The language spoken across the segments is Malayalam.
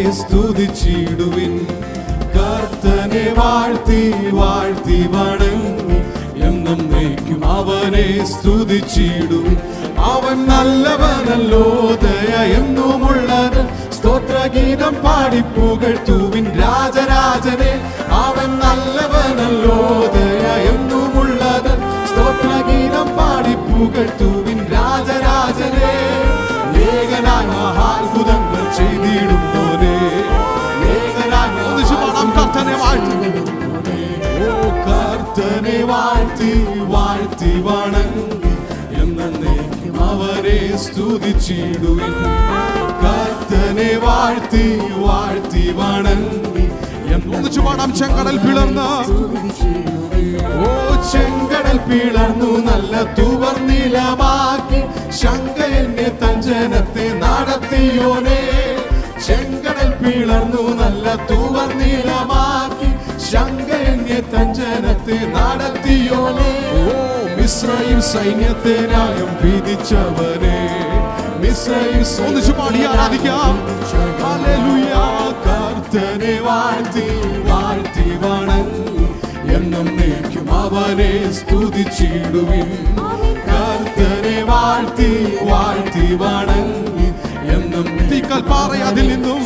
സ്തുതിച്ചിടുവിൻ കർത്തനെ വാഴ്ത്തി വാഴ്ത്തി വണങ്ങി എന്നും നയിക്കും അവനെ സ്തുതിച്ചിടുവിൻ അവൻ നല്ലവനല്ലോ ദയ എന്നുമുള്ളത് സ്തോത്രഗീതം പാടി പുകഴ്ത്തുവിൻ രാജരാജനെ അവൻ നല്ലവനല്ലോ ദയ എന്നുമുള്ളത് സ്തോത്രഗീതം പാടി പുകഴ്ത്തുവിൻ രാജരാജനെ ലേഖനായി മഹാത്ഭുതങ്ങൾ ചെയ്തിടുന്നോനെ ലേഖനായി ഒന്നിച്ച് പാടാം കർത്തനെ വാഴ്ത്തി ഓ കർത്തനെ വാഴ്ത്തി വാഴ്ത്തി വണങ്ങി എന്നേക്കും അവരെ സ്തുതിച്ചിടുവിൻ കർത്തനെ വാഴ്ത്തി വാഴ്ത്തി വണങ്ങി ഒന്നിച്ച് പാടാം ചെങ്കടൽ പിളർന്ന് ഓ ചെങ്കടൽ പിളർന്നു നല്ല തുവർനിലമാക്കി ശങ്ക എന്നെ തഞ്ചനത്തെ നടത്തിയോനെ ചെങ്കടൽ പിളർന്നു നല്ല തുവർനിലമാക്കി ശങ്ക എന്നെ തഞ്ചനത്തെ നടത്തിയോനെ ഓ മിശ്രയും സൈന്യത്തിനായും വിധിച്ചവനെ മിശ്രയും ഒന്നിച്ച് പാടി ആരാധിക്കാം. ഹല്ലേലൂയ കർത്തനെ വാഴ്ത്തി വാഴ്ത്തി വണങ്ങി എന്നും നീക്കും അവനെ സ്തുതിച്ചിടുവിൻ കർത്തനെ വാഴ്ത്തി വാഴ്ത്തി വണങ്ങി എന്നും തീക്കൽ പാറ അതിൽ നിന്നും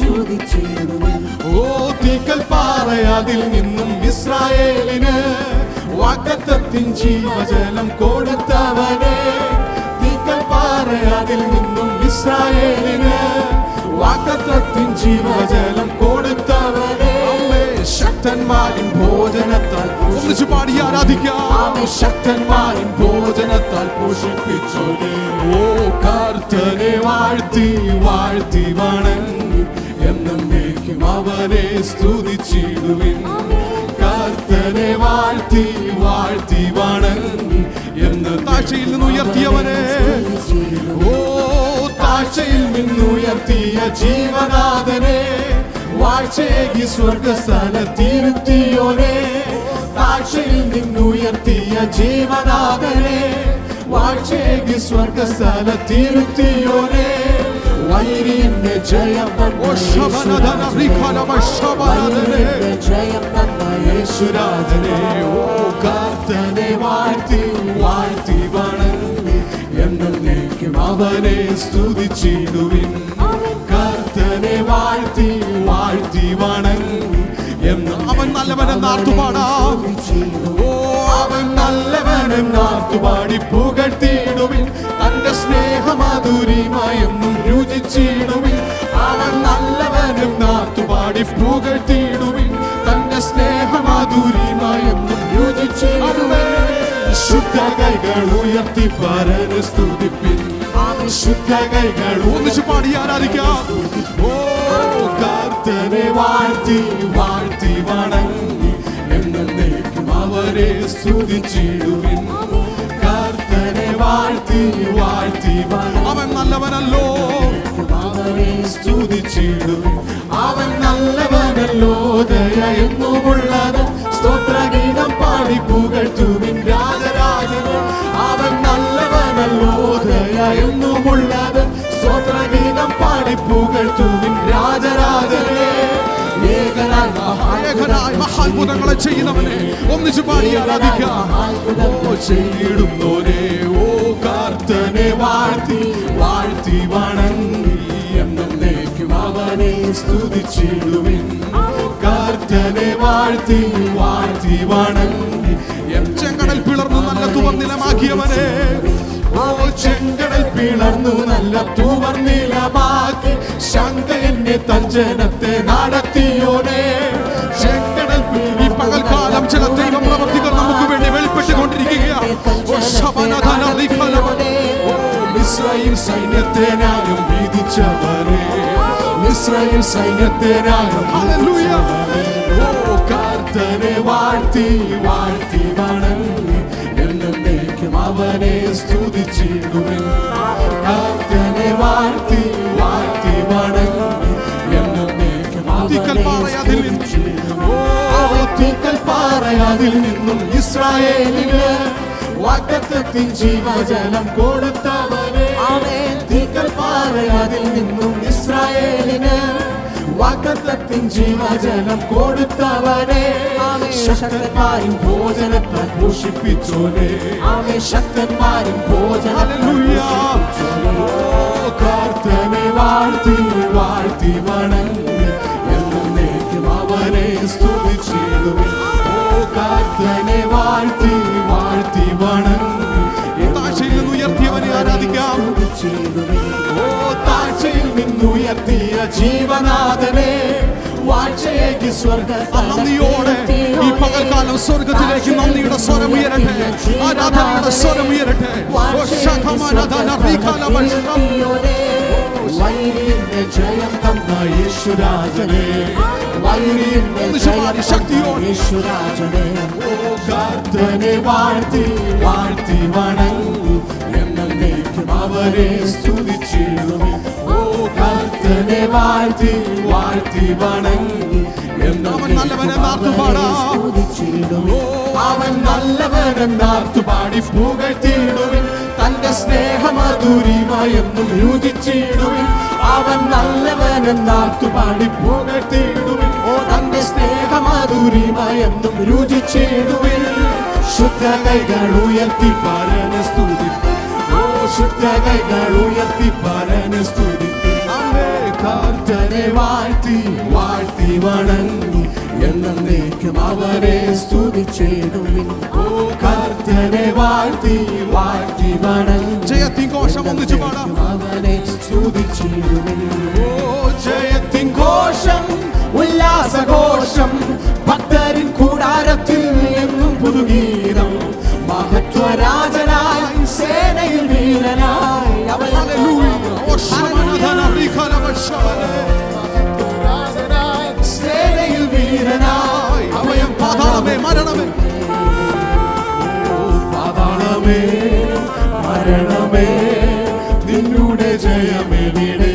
ഓ തീക്കൽ പാറ അതിൽ നിന്നും ഇസ്രായേലിന് വാക്കത്തത്തിൻ ജീവജലം കൊടുത്തവനെ തീക്കൽ പാറ അതിൽ നിന്നും ഇസ്രായേലിന് വാക്കത്തത്തിൻ ജീവജലം കൊടുത്തവനെ അമ്മേ, ശക്തന്മാരിൻ ഭോജനത്താൽ ഒന്നിച്ച് പാടി ആരാധിക്കാം ആമേ ശക്തന്മാരിൻ ഭോജനത്താൽ പോഷിപ്പിച്ചോനെ ഓ കർത്തനെ വാഴ്ത്തി വാഴ്ത്തി വണങ്ങി എന്നും നീക്കും അവനെ സ്തുതിച്ചിടുവിൻ കർത്തനെ വാഴ്ത്തി വാഴ്ത്തി വണങ്ങി എന്ന് താഴ്ചയിൽ നിന്ന് ഉയർത്തിയവനെ ഓ താഴ്ചയിൽ നിന്നുയർത്തിയ ജീവനാഥനെ വാഴ്ചയേകി സ്വർഗസ്ഥലത്തിരുത്തിയോനെ താഴ്ചയിൽ നിന്നുയർത്തിയ ജീവനാഥനെ വാഴ്ചയേകി സ്വർഗസ്ഥലത്തിരുത്തിയോനെ വൈരിന്റെ ജയം ഓ ശബനധന റിഖലമ ശബനധനെ യേശുരാജനെ ഓ കർത്തനെ വാഴ്ത്തി വാഴ്ത്തി വണങ്ങി എന്നും നീക്കും അവനെ സ്തുതിച്ചിടുവിൻ കർത്തനെ വാഴ്ത്തി വാഴ്ത്തി വണങ്ങി എന്നും അവൻ നല്ലവനെന്ന് ആർത്തുപാടാം ഓ അവൻ നല്ലവനും നാത്തുപാടി പുകഴ്ത്തിയിടുവിൻ തന്റെ സ്നേഹമാധുരിമായെന്നും രുചിച്ചിടുവിൻ അവൻ നല്ലവനും നാത്തുപാടി പുകഴ്ത്തിയിടുവിൻ തന്റെ സ്നേഹമാധുരിമായെന്നും രുചിച്ചിടുവിൻ ശുദ്ധ കൈകൾ ഉയർത്തി പരന് സ്തുതിപ്പിൻ ശുദ്ധ കൈകൾ ഒന്നിച്ച് പാടി ആരാധിക്കാം ഓ കർത്തനെ വാഴ്ത്തി വാഴ്ത്തി വണങ്ങി എന്നേക്കും അവരെ സ്തുതിച്ചിടുവിൻ കർത്തനെ വാഴ്ത്തി വാഴ്ത്തി വണങ്ങി അവൻ നല്ലവനല്ലോ അവനെ സ്തുതിച്ചിടുവിൻ അവൻ നല്ലവനല്ലോ ദയ എന്നുമുള്ളത് സ്തോത്രഗീതം പാടി പുകഴ്ത്തുവിൻ രാജരാജന് അവൻ നല്ലവനല്ലോ ദയ എന്നുമുള്ളത് സ്തോത്രഗീതം പാടി പുകഴ്ത്തുവിൻ രാജരാജനെ ഏകനായി ഏകനായി മഹാത്ഭുതങ്ങളെ ചെയ്യുന്നവനെ ഒന്നിച്ച് പാടി ആരാധിക്കാം ഓ ചെയ്തിടുന്നോനെ ഓ കർത്തനെ വാഴ്ത്തി വാഴ്ത്തി വണങ്ങി എന്നേക്കും അവനെ സ്തുതിച്ചിടുവിൻ കർത്തനെ വാഴ്ത്തി വാഴ്ത്തി വണങ്ങി ചെങ്കടൽ പിളർന്നു നല്ല തുവർനിലമാക്കിയവനെ ഓ ചെങ്കടൽ പിളർന്നു നല്ല തുവർനിലമാക്കി ശങ്ക എന്നെ തഞ്ചനത്തെ നടത്തിയോനെ ചെങ്കടൽ ഈ പകൽക്കാലം ചില ദൈവ പ്രവർത്തികൾ നമുക്ക് വേണ്ടി വെളിപ്പെട്ടുകൊണ്ടിരിക്കുകയാണ് ഓ ശബനധന റിഖലമ ഓ മിസ്രൈൽ സൈന്യത്തിനായും വിധിച്ചവരെ മിസ്രൈൽ സൈന്യത്തിനായും ഹല്ലേലൂയ. ഓ കർത്തനെ വാഴ്ത്തി വാഴ്ത്തി വണങ്ങി എന്നേക്കും അവനെ സ്തുതിച്ചിടുവിൻ കർത്തനെ വാഴ്ത്തി വാഴ്ത്തി വണങ്ങി എന്നേക്കും തീക്കൽ പാറ അതിൽ നിന്നും. ഓ തീക്കൽ പാറ അതിൽ നിന്നും ഇസ്രായേലിന് വാഗ്ദത്തത്തിൻ ജീവജലം കൊടുത്തവനെ തീക്കൽ പാറ അതിൽ നിന്നും ഇസ്രായേലിന് വാഗ്ദത്തത്തിൻ ജീവജലം കൊടുത്തവനെ ആമേൻ. ശക്തന്മാരും ഭോജനത്താൽ പോഷിപ്പിച്ചോനെ ആമേൻ. ശക്തന്മാരും ഭോജനത്താൽ ഹല്ലേലൂയ. പോഷിപ്പിച്ചോനെ. ഓ, കർത്തനെ വാഴ്ത്തി വാഴ്ത്തി വണങ്ങി എന്നേക്കും അവനെ സ്തുതിച്ചിടുവിൻ ഓ കർത്തനെ വാഴ്ത്തി വാഴ്ത്തി വണങ്ങി താഴ്ചയിൽ നിന്ന് ഉയർത്തിയവനെ ആരാധിക്കാം സ്തുതിച്ചിടുവിൻ. ഓ താഴ്ചയിൽ നിന്നുയർത്തിയ ജീവനാഥനെ വാഴ്ചയേക്ക് സ്വർഗ നന്ദിയോടെ ഈ പകൽക്കാലം സ്വർഗത്തിലേക്ക് നന്ദിയുടെ സ്വരം ഉയരട്ടെ ആരാധനയുടെ സ്വരം ഉയരട്ടെ ഓ ശതമാനധന റീകാലവശം. വൈരിന്റെ ജയം തന്ന യേശുരാജനെ വൈരിന്റെ ഒന്ന് ജയം ശുഭാരി തന്ന ശക്തിയോടെ. യേശുരാജനെ ഓ കർത്തനെ വാഴ്ത്തി വാഴ്ത്തി വണങ്ങി എന്നേക്കും അവരെ സ്തുതിച്ചിടുവിൻ ഓ കർത്തനെ വാഴ്ത്തി വാഴ്ത്തി വണങ്ങി അവൻ നല്ലവനെ നാർത്തു പാടാം. സ്തുതിച്ചിടുവിൻ അവൻ നല്ലവനെന്നാർത്തു പാടി പുകഴ്ത്തിയിടുവിൻ തന്റെ സ്നേഹമധുരിമയെന്നും രുചിച്ചിടുവിൻ അവൻ നല്ലവനെന്നാർത്തു പാടി പുകഴ്ത്തിയിടുവിൻ ഓ തന്റെ സ്നേഹമധുരിമയെന്നും രുചിച്ചിടുവിൻ ശുദ്ധ കൈകൾ ഉയർത്തി പരന സ്തുതി ഓ ശുദ്ധ കൈകൾ ഉയർത്തി പരന സ്തുതി കർത്തനെ വാഴ്ത്തി വാഴ്ത്തി വണങ്ങി എന്നേക്കും അവരെ സ്തുതിച്ചിടുവിൻ ഓ കർത്തനെ വാഴ്ത്തി വാഴ്ത്തി വണങ്ങി ജയത്തിൻ ഘോഷം ഒന്നിച്ചു പാടാം അവനെ സ്തുതിച്ചിടുവിൻ ഓ ജയത്തിൻ ഘോഷം ഉല്ലാസഘോഷം ഭക്തരിൻ കൂടാരത്തിൽ എന്നും പുതുഗീതം മഹത്വരാജനായി സേനയിൽ വീരനായി അവൻ ഹല്ലേലൂയ. ഓ ശതമാനധന റീകാലവശമനെ. സേനയിൽ വീരനായി അഭയം പാതാളമേ മരണമേ പാതാളമേ മരണമേ നിന്നുടെ ജയമെവിടെ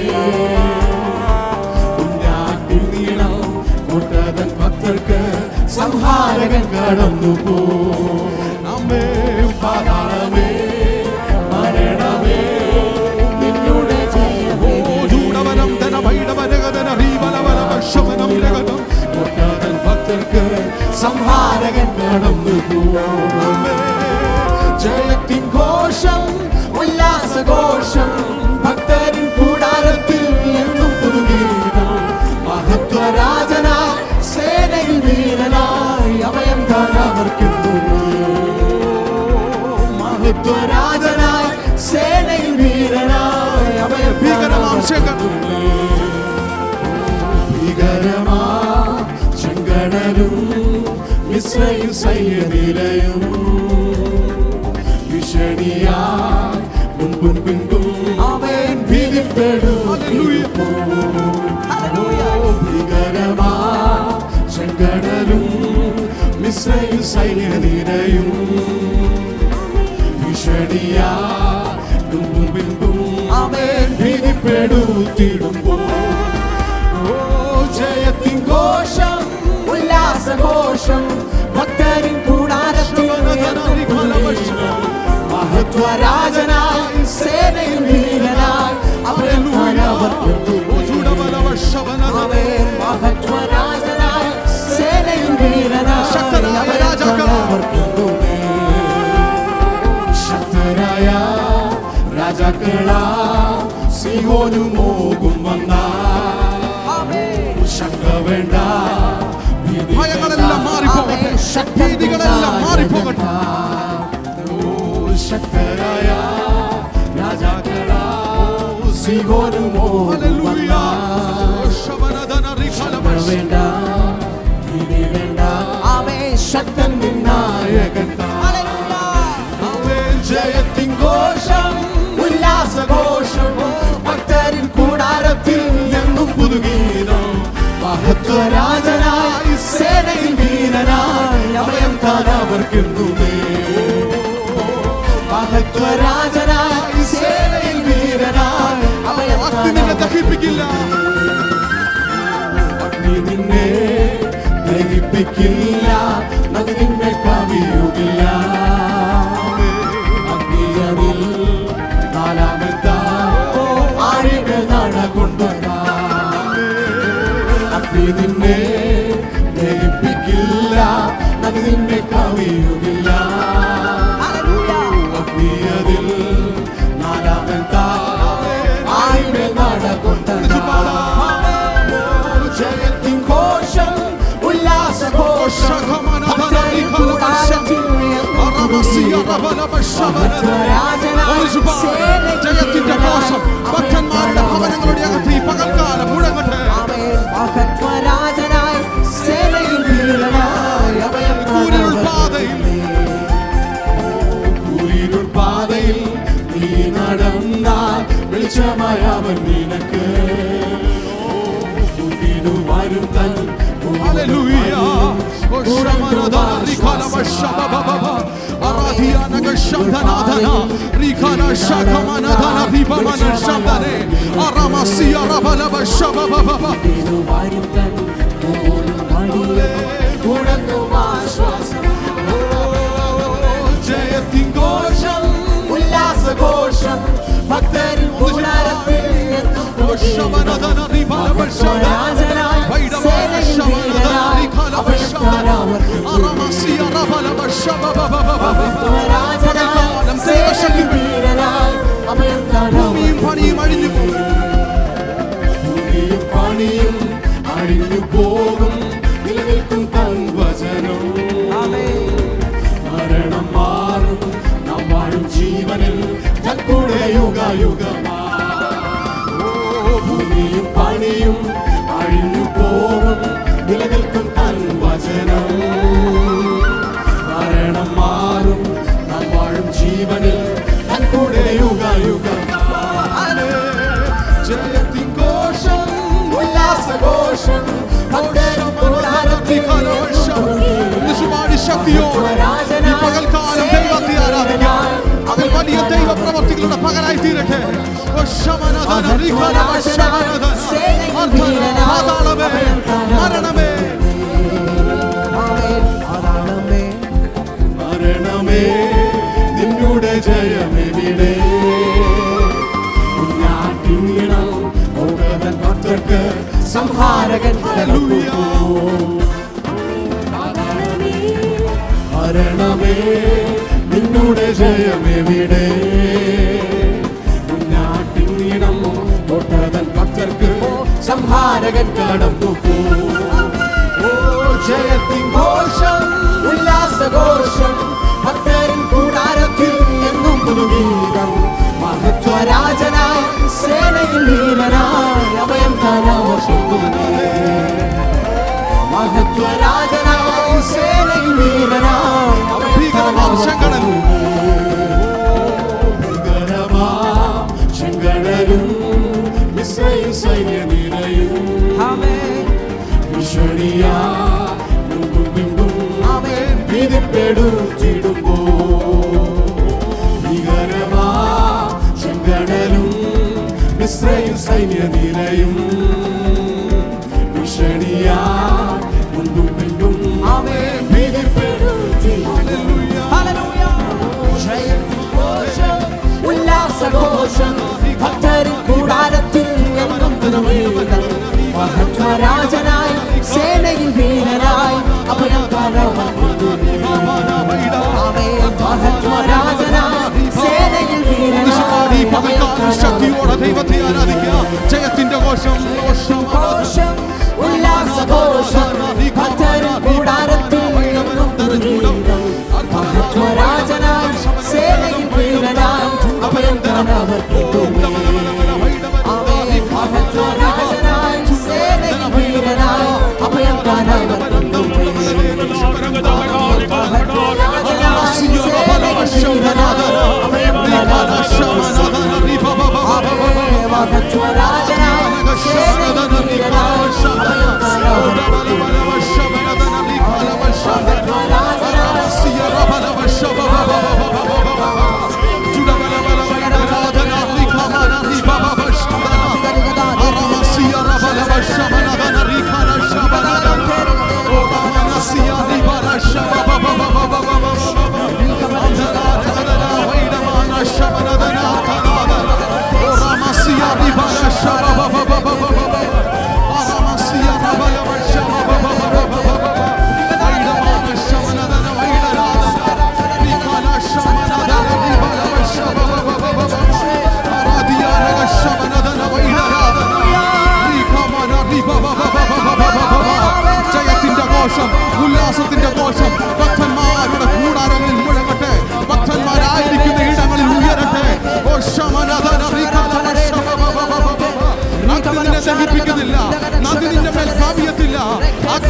കുഞ്ഞാട്ടിൻ നീളം കൂട്ടതൻ ഭക്തർക്ക് സംഹാരകൻ കടന്നു പോ നമ്മേ പാതാളമേ മരണമേ നിന്നുടെ ജയമേ ചൂടവനം ധന ഭൈടവരകധന റീവലവലവശമനം രഗതം. കൂട്ടതൻ ഭക്തർക്ക് സംഹാരകൻ കടന്നു പോ ജയത്തിൻ ഘോഷം ഉല്ലാസഘോഷം ഭക്തരിൻ കൂടാരത്തിൽ എന്നും പുതുഗീതം മഹത്വരാജനായി സേനയിൽ വീരനായി അഭയം താനവർക്കുന്നു മഹത്വരാജനായി സേനയിൽ വീരനായി അഭയം ഭീകരമാം ശേഖർ. ഭീകരമാ ചെങ്കടലും ഇസ്രയേൽ സൈന്യനിരയും ഭീഷണിയായി മുൻപും പിൻപും അവൻ ഭീതിപ്പെടും ഭീകരമാ ചെങ്കടലും ഇസ്രയേൽ സൈന്യനിരയും ഭീഷണിയാ മുൻപും പിൻപും അവൻ ഭീതിപ്പെടുത്തിടുമ്പോൾ ഓ ജയത്തിൻ ഘോഷം ഉല്ലാസഘോഷം ഭക്തരിൻ കൂടാരത്തിൽ എന്നും പുതുഗീതം. മഹത്വരാജനായി സേനയിൽ വീരനായി അവൻ ഓ ചൂടവലവശമനധന. അവൻ മഹത്വരാജനായി സേനയിൽ വീരനായി ശക്തനായ അവൻ രാജാക്കന്മാർ. ശക്തരായ രാജാക്കളാ സിയോനും മോകും വന്നാ ശങ്ക വേണ്ട ഭീതി ഭയങ്ങളെല്ലാം വേണ്ട. മാറിപ്പോകട്ടെ. ശക്തൻ ഭീതികളെല്ലാം മാറിപ്പോകട്ടെ. ഓ ശക്തരായ രാജാക്കളാ സിയോനും മോകും ഹല്ലേലൂയ. വന്നാ ഓ ശമനധന റീകാലവശം. വേണ്ട ഭീതി വേണ്ട അവേ ശക്തൻ നായകൻ അവേ ജയത്തിൻ ഘോഷം ഉല്ലാസഘോഷം ഭക്തരിൻ കൂടാരത്തിൽ എന്നും പുതുഗീതം മഹത്വരാജനായി സേനയിൽ വീരനായി അഭയം താൻ അവർക്കെന്നുമേ മഹത്വരാജനായി സേനയിൽ വീരനായി അഭയം അഗ്നി താൻ നിന്നെ ദഹിപ്പിക്കില്ല അഗ്നി നിന്നെ ദഹിപ്പിക്കില്ല നദി നിന്നെ കവിയുകില്ല അഗ്നിയതിൽ നാലാമെത്താ ആഴികൾ നട കൊണ്ടുവന്ന നിന്നെ ദഹിപ്പിക്കില്ല നദി നിന്നെ കവിയുകില്ല അഗ്നിയതിൽ നാലാമൻ താഴെ നടകൊണ്ട ജയത്തിൻ ഘോഷം ഉല്ലാസഘോഷം ഭക്തരിൽ കൂടാരത്തിൽ ജയത്തിന്റെ കോശം ഭക്തന്മാരുടെ ഭവനങ്ങളുടെ അകത്ത് ഈ പകൽക്കാലം മുഴങ്ങട്ടെ മഹത്വരാജനായി സേനയിൽ വീരനായി അഭയം കൂരിരുൾ പാതയിൽ കൂരിരുൾ പാതയിൽ നീ നടന്നാൽ വെളിച്ചമായ അവൻ നിനക്ക് മുന്നിലു വരും തൻ ഹല്ലേലൂയ ഓ ശമനദന റിഖാല വശബബബബ അറാധിയാനക ശബ്ദനാദന റിഖാല ശഖമനദന റിബമന ശബ്ദനെ അറമസിയ റബലബ ശബബബബ മുന്നിലു വരും തൻ പോലും വഴിയെ ഉണങ്ങും ആശ്വാസം ജയത്തിൻ ഘോഷം ഉല്ലാസഘോഷം ഭക്തരിൽ കൂടാരത്തിൽ എന്നും ഓ ശമനദന റിബലബ ശബ്ദന വൈഡവ ശമനദന റിഖാല വശബബ അറമസിയ റബലബ ശബബബബ കാലം ദൈവശക്തി ഭൂമിയും പണിയും അഴിഞ്ഞു പോകും ഭൂമിയും പണിയും അഴിഞ്ഞു പോകും നിലനിൽക്കും തൻ വചനം മരണം മാറും നാം വാഴും ജീവനിൽ തൻ കൂടെ യുഗയുഗമാ ഓ, ഭൂമിയും പണിയും അഴിഞ്ഞു പോകും നിലനിൽക്കും തൻ വചനം മരണം മാറും നാം വാഴും ജീവനിൽ തൻ കൂടെ യുഗയുഗമാ ജയത്തിൻ ഘോഷം ഉല്ലാസഘോഷം ഭക്തരും കൂടാരത്തിൽ യേശുവാടി ശക്തിയോടെ ഈ പകൽക്കാലം ദൈവത്തെ ആരാധിക്കാം അതിൽ വലിയ ദൈവ പ്രവർത്തികളുടെ പകലായി തീരട്ടെ ഓ ശമനധന റിഖല ശമനധന അർദ്ധന പാതാളമേ മരണമേ മരണമേ നിന്നുടെ ജയമെവിടെ കുഞ്ഞാട്ടിങ്ങിണം ഓടവൻ ഭക്തർക്ക് സംഹാരകൻ മരണമേ നിന്നുടെ ജയമെവിടെ കുഞ്ഞാട്ടിങ്ങിണം ഓട്ടവൻ ഭക്തർക്ക് സംഹാരകൻ കടന്നു പോ ഓ ജയത്തിൻ ഘോഷം ഉല്ലാസഘോഷം ഭക്തരിൻ കൂടാരത്തിൽ എന്നും പുതുഗീതം മഹത്വരാജനായി സേനയിൽ വീരനായി അഭയം തരാവർഷിക്കുന്നേ മഹത്വരാജനായി സേനയിൽ വീരനായി അഭയം ഭീകരമാം ശങ്കടൻ ഭീകരമാം ശങ്കടനും മിശ്രയും സൈന്യനിരയും ഭീഷണിയാ മുൻപും പിമ്പും ഭീതിപ്പെടുത്തിടുമ്പോ ഭീകരമാ ചെങ്കടലും മിശ്രയും സൈന്യനിരയും ഭീഷണിയാ മുൻപും പിമ്പും ഭീതിപ്പെടുത്തി ജയഘോഷം, ഉല്ലാസഘോഷം ഭക്തരിൻ കൂടാരത്തിൽ എന്നും പുതുമീതം. മഹത്വരാജനായി സേനയിൽ വീരനായി അഭയം മഹത്വരാജനായി സേനയിൽ യേശുവാടി വീരനായി പകൽക്കാലം ശക്തിയോടെ ദൈവത്തെ ആരാധിക്കാം ജയത്തിന്റെ ഘോഷം ഓ ശമനധന ഘോഷം ഉല്ലാസഘോഷം ഭക്തരിൻ കൂടാരത്തിൽ എന്നും പുതുമീതം. മഹത്വരാജനായി സേനയിൽ വീരനായി അഭയം തന്നവർക്കിട്ടുമേ മഹത്വരാജനായി സേനയിൽ വീരനായി അഭയം തന്നവർക്കിട്ടുമേ മഹത്വരാജനായി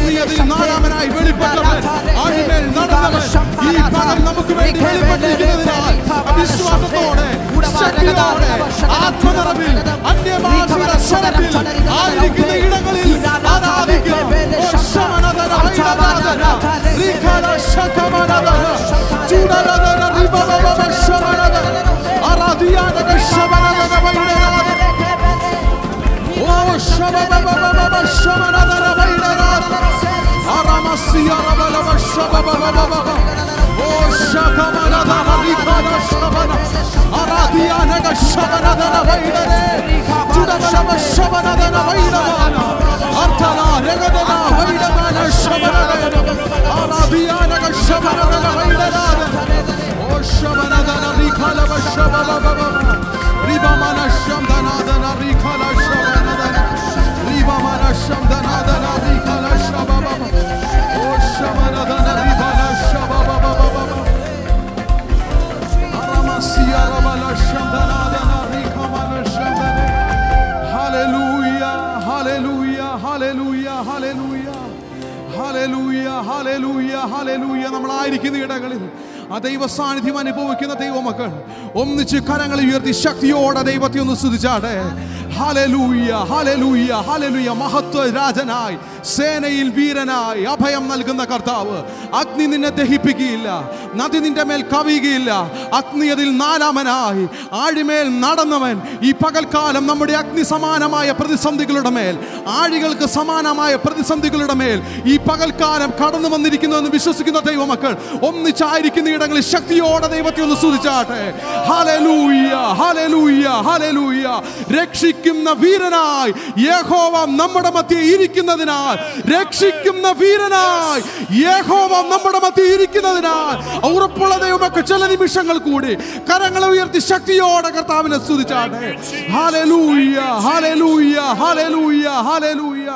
ആത്മീയതയിൽ നാലാമനായി വെളിപ്പെട്ടവൻ ആഴിമേൽ നടന്നവൻ ഈ പകൽ നമുക്ക് വേണ്ടി വെളിപ്പെട്ടിരിക്കുന്നതിനാൽ വിശ്വാസത്തോടെ ശക്തിയോടെ ആത്മനിറവിൽ അന്യഭാഷയുടെ സ്വരത്തിൽ ആയിരിക്കുന്ന ഇടങ്ങളിൽ ആരാധിക്കാം ഓ ശമനതര ഹൈരനാഥന, റിഖല ശകമനതന, ചൂടരതന റിബബബബ ശമനതന, ആരാധിയാനക ശമനതന വൈരനാഥന. ഓ ശബബബബബ ശമനതന വൈരനാഥന. ആരാമസിയ റബലബ ശബബബബബ. ഓ ശകമനതന റിഖല ശമന. ആരാധിയാനക ശമനതന വൈരനേ. ചുടബലബ ശമനതന വൈരനാഥന. അർത്ഥന രഗതന വൈരനാഥന ശമനതന. ആരാധിയാനക ശമനതന വൈരനാഥന. ഓ ശമനതന റിഖലബ ശബബബബ. റിബമന ശംദനാദന റിഖല ശമനതന. റിബമന ശംദനാദന റിഖല ശബബബ. ഓ ശമനതന റിബല ശബബബബബ. Aramasia rabala shandanadana rikamana shandane. Hallelujah, hallelujah, hallelujah, hallelujah. Hallelujah hallelujah hallelujah നമ്മളായിരിക്കുന്ന ഇടങ്ങളിൽ ആ ദൈവ സാന്നിധ്യം അനുഭവിക്കുന്ന ദൈവമക്കൾ ഒന്നിച്ച് കരങ്ങൾ ഉയർത്തി ശക്തിയോടെ ദൈവത്തെ ഒന്ന് സ്തുതിച്ചാട്ടെ ഹല്ലേലൂയ ഹല്ലേലൂയ ഹല്ലേലൂയ മഹത്വ രാജനായി സേനയിൽ വീരനായി അഭയം നൽകുന്ന കർത്താവ് അഗ്നി നിന്നെ ദഹിപ്പിക്കുകയില്ല നദി നിന്റെ മേൽ കവിയുകയില്ല അഗ്നി അതിൽ നാലാമനായി ആഴിമേൽ നടന്നവൻ ഈ പകൽക്കാലം നമ്മുടെ അഗ്നി സമാനമായ പ്രതിസന്ധികളുടെ മേൽ ആഴികൾക്ക് സമാനമായ പ്രതിസന്ധികളുടെ മേൽ ഈ പകൽക്കാലം കടന്നു വന്നിരിക്കുന്നു എന്ന് വിശ്വസിക്കുന്ന ദൈവമക്കൾ ഒന്നിച്ചായിരിക്കുന്ന ഇടങ്ങളിൽ ശക്തിയോടെ ദൈവത്തെ ഒന്ന് സ്തുതിച്ചാട്ടെ ഹല്ലേലൂയ ഹല്ലേലൂയ ഹല്ലേലൂയ രക്ഷിക്കുന്ന വീരനായി യഹോവ നമ്മുടെ മധ്യേ ഇരിക്കുന്നതിനാൽ രക്ഷിക്കുന്ന വീരനായി യഹോവ നമ്മുടെ മധ്യേ ഇരിക്കുന്നതിനാൽ ഉറപ്പുള്ള ദൈവമൊക്കെ ചില നിമിഷങ്ങൾ കൂടി കരങ്ങളെ ഉയർത്തി ശക്തിയോടെ കർത്താവിനെ സ്തുതിച്ചാട്ടെ hallelujah hallelujah hallelujah hallelujah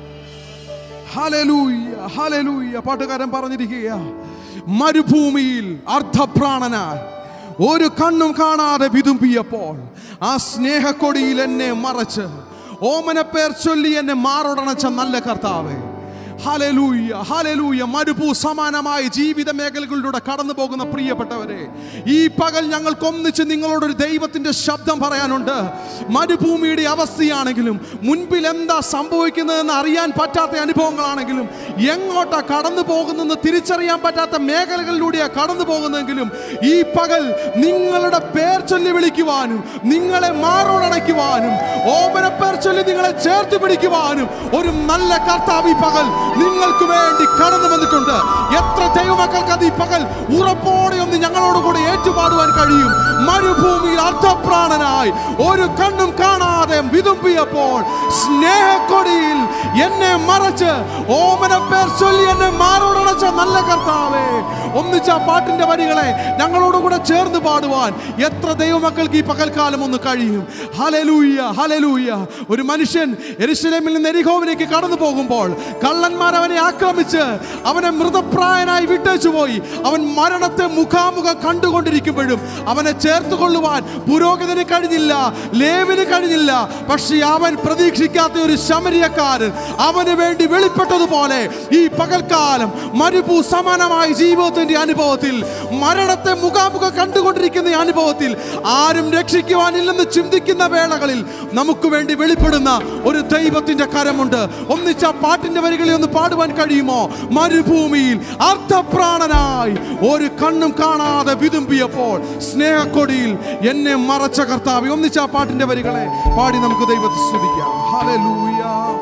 hallelujah hallelujah പാട്ടുകാരൻ പറഞ്ഞിരിക്കുക മരുഭൂമിയിൽ അർദ്ധപ്രാണനായി ഒരു കണ്ണും കാണാതെ വിതുമ്പിയപ്പോൾ ആ സ്നേഹക്കൊടിയിൽ എന്നെ മറച്ച് ഓമന പേർ ചൊല്ലി എന്നെ മാറോടണച്ച നല്ല കർത്താവേ ഹലലൂയ ഹലലൂയ മരുഭൂ സമാനമായ ജീവിത മേഖലകളിലൂടെ കടന്നു പോകുന്ന പ്രിയപ്പെട്ടവരെ ഈ പകൽ ഞങ്ങൾക്ക് ഒന്നിച്ച് നിങ്ങളോടൊരു ദൈവത്തിന്റെ ശബ്ദം പറയാനുണ്ട് മരുഭൂമിയുടെ അവസ്ഥയാണെങ്കിലും മുൻപിൽ എന്താ സംഭവിക്കുന്നതെന്ന് അറിയാൻ പറ്റാത്ത അനുഭവങ്ങളാണെങ്കിലും എങ്ങോട്ടാ കടന്നു പോകുന്നെന്ന് തിരിച്ചറിയാൻ പറ്റാത്ത മേഖലകളിലൂടെയാണ് കടന്നു പോകുന്നതെങ്കിലും ഈ പകൽ നിങ്ങളുടെ പേർ ചൊല്ലി വിളിക്കുവാനും നിങ്ങളെ മാറോടണയ്ക്കുവാനും ഓമന പേർ ചൊല്ലി നിങ്ങളെ ചേർത്ത് പിടിക്കുവാനും ഒരു നല്ല കർത്താവ് ഈ പകൽ നിങ്ങൾക്ക് വേണ്ടി കടന്നു വന്നിട്ടുണ്ട് എത്ര ദൈവമക്കൾക്ക് അത് ഈ പകൽ ഉറപ്പോടെ ഒന്ന് ഞങ്ങളോട് കൂടെ ഏറ്റുപാടുവാൻ കഴിയും മരുഭൂമിയിൽ അർത്ഥപ്രാണനായി ഒരു കണ്ണും കാണാതെ വിതുമ്പിയപ്പോൾ സ്നേഹക്കൊടിയിൽ എന്നെ മറച്ച് ഓമന പേർ ചൊല്ലി എന്നെ മാറോടണച്ച നല്ല കർത്താവേ ഒന്നിച്ച ആ പാട്ടിന്റെ വരികളെ ഞങ്ങളോട് കൂടെ ചേർന്ന് പാടുവാൻ എത്ര ദൈവമക്കൾക്ക് ഈ പകൽക്കാലം ഒന്ന് കഴിയും ഹലലൂയ ഹലലൂയ ഒരു മനുഷ്യൻ എരിശിലേമിൽ നിന്ന് എരിഹോവിലേക്ക് കടന്നു പോകുമ്പോൾ കള്ളന്മാർ അവനെ ആക്രമിച്ച് അവനെ മൃതപ്രായനായി വിട്ടേച്ചു പോയി അവൻ മരണത്തെ മുഖാമുഖം കണ്ടുകൊണ്ടിരിക്കുമ്പോഴും അവനെ ചേർത്ത് കൊള്ളുവാൻ പുരോഹിതന് കഴിഞ്ഞില്ല ലേവിന് കഴിഞ്ഞില്ല പക്ഷേ അവൻ പ്രതീക്ഷിക്കാത്ത ഒരു ശമരിയക്കാരൻ അവന് വേണ്ടി വെളിപ്പെട്ടതുപോലെ ഈ പകൽക്കാലം മരുഭൂ സമാനമായ ജീവിതത്തിന്റെ അനുഭവത്തിൽ മരണത്തെ മുഖാമുഖം കണ്ടുകൊണ്ടിരിക്കുന്ന ഈ അനുഭവത്തിൽ ആരും രക്ഷിക്കുവാനില്ലെന്ന് ചിന്തിക്കുന്ന വേളകളിൽ നമുക്ക് വേണ്ടി വെളിപ്പെടുന്ന ഒരു ദൈവത്തിന്റെ കരമുണ്ട് ഒന്നിച്ച ആ പാട്ടിന്റെ വരികളിൽ ഒന്ന് പാടുവാൻ കഴിയുമോ മരുഭൂമിയിൽ അർത്ഥപ്രാണനായി ഒരു കണ്ണും കാണാതെ വിതുമ്പിയപ്പോൾ സ്നേഹക്കൊടിയിൽ എന്നെ മറച്ച കർത്താവ് ഒന്നിച്ച ആ പാട്ടിന്റെ വരികളെ പാടി നമുക്ക് ദൈവത്തെ സ്തുതിക്കാം ഹല്ലേലൂയ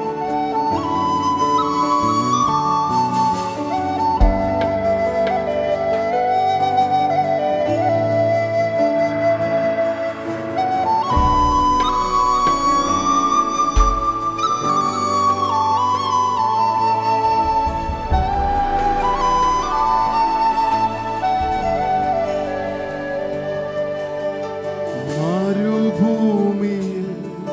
മരുഭൂമിയിൽ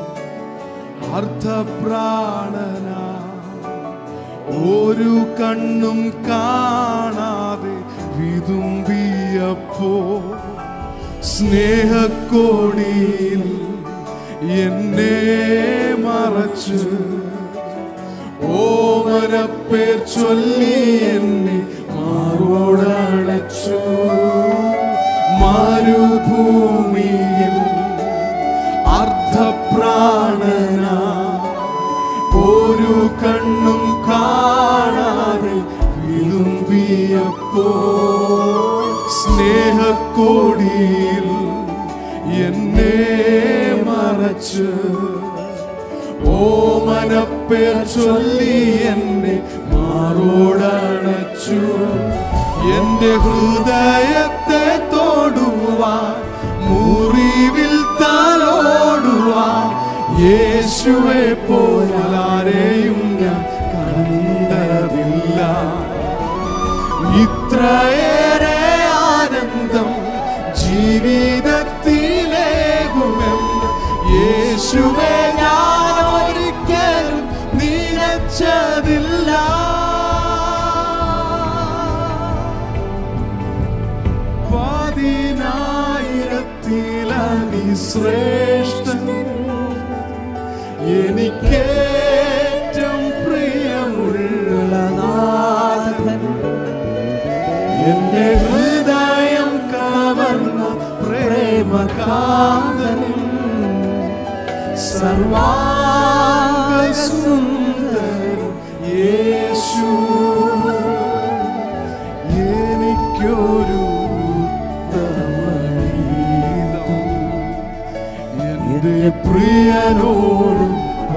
അർത്ഥപ്രാണന ഒരു കണ്ണും കാണാതെ വിതുമ്പിയപ്പോ സ്നേഹക്കോടിയിൽ എന്നെ മറച്ച് ഓമനപ്പേർ ചൊല്ലി എന്നെ മാറോടച്ചു മരുഭൂമിയിൽ അർദ്ധപ്രാണന ഒരു കണ്ണും കാണാതെ വിളുമ്പിയപ്പോ സ്നേഹക്കോടിയിൽ എന്നെ മറച്ച് ഓമനപ്പേർ ചൊല്ലി എന്നെ മാറോടണച്ചു എന്റെ ഹൃദയത്തെ തോടുവാൻ മുറിവിൽ തലോടുവാൻ യേശുവെ പോലാരെയും ഞാൻ കണ്ടതില്ല ഇത്രയേറെ ആനന്ദം ജീവിതത്തിലേകുമെന്ന് യേശുവെ ഞാൻ ഒരിക്കലും നിലച്ചതില്ല പതിനായിരത്തിലി ശ്രേഷ്ഠൻ എനിക്കേറ്റം പ്രിയമുള്ള നാഥൻ എന്റെ ഹൃദയം കവർന്ന പ്രേമകാന്തൻ സർവാംഗസുന്ദരൻ യേശു എനിക്കൊരു ഉത്തമഗീതം എന്റെ പ്രിയനോടും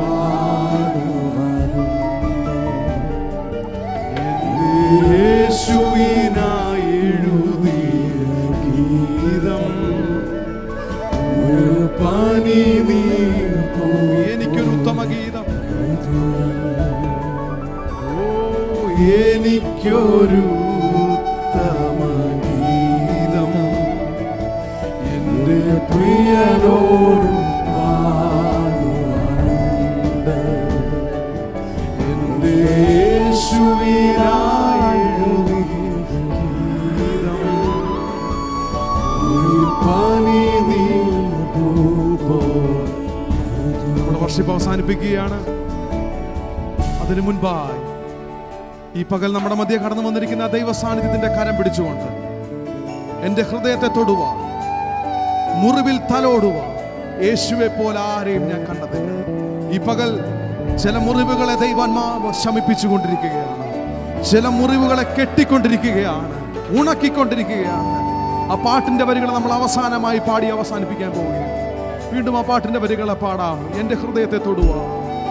യേശുവിനായി എഴുതിയ ഗീതം ഒരു പനി നീർ എനിക്കൊരു ഉത്തമ ഗീതം ഓ എനിക്കൊരു ഉത്തമ ഗീതം എന്റെ പ്രിയനോടും പാടുവാനുണ്ട് എന്റെ യേശുവിനായി എഴുതിയ ഗീതം ഒരു പനി നീർ പോലെ നമ്മുടെ വർഷിപ്പ് അവസാനിപ്പിക്കുകയാണ് അതിനു മുൻപായി ഈ പകൽ നമ്മുടെ മധ്യ കടന്നു വന്നിരിക്കുന്ന ദൈവ സാന്നിധ്യത്തിന്റെ കരം പിടിച്ചുകൊണ്ട് എൻ്റെ ഹൃദയത്തെ തൊടുവാൻ മുറിവിൽ തലോടുവാൻ യേശുവെ പോലെ ആരെയും ഞാൻ കണ്ടതില്ല ഈ പകൽ ചില മുറിവുകളെ ദൈവാത്മാവ് ശമിപ്പിച്ചുകൊണ്ടിരിക്കുകയാണ് ചില മുറിവുകളെ കെട്ടിക്കൊണ്ടിരിക്കുകയാണ് ഉണക്കിക്കൊണ്ടിരിക്കുകയാണ് ആ പാട്ടിന്റെ വരികൾ നമ്മൾ അവസാനമായി പാടി അവസാനിപ്പിക്കാൻ പോവുകയാണ് വീണ്ടും ആ പാട്ടിന്റെ വരികളെ പാടാം എൻ്റെ ഹൃദയത്തെ തൊടുവാ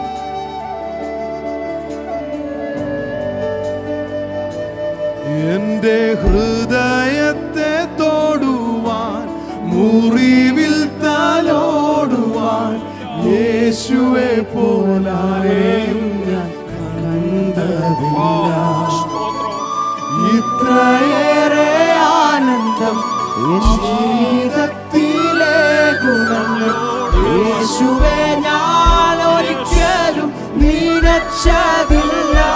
എന്റെ ഹൃദയത്തെ തോടുവാൻ മുറിവിൽ തലോടുവാൻ യേശുവെ പോലാരെയും ഞാൻ കണ്ടതില്ല ഇത്രയേറെ ആനന്ദം എൻ ജീവിതത്തിലെ ഗുണങ്ങൾ യേശുവെ ഞാൻ ഒരിക്കലും നിരച്ചതില്ല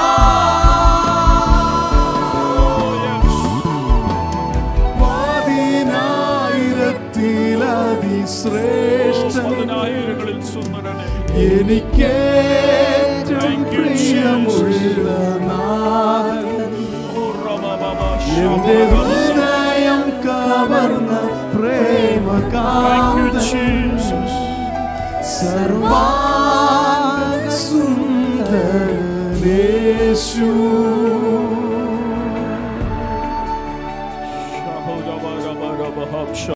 പതിനായിരത്തിലതിശ്രേഷ്ഠൻ പതിനായിരങ്ങളിൽ സുന്ദരനെ എനിക്കേറ്റം പ്രിയമുള്ള നാഥൻ എന്റെ ഹൃദയം കവർന്ന പ്രേമകാന്തൻ സർവാംഗസുന്ദരേശു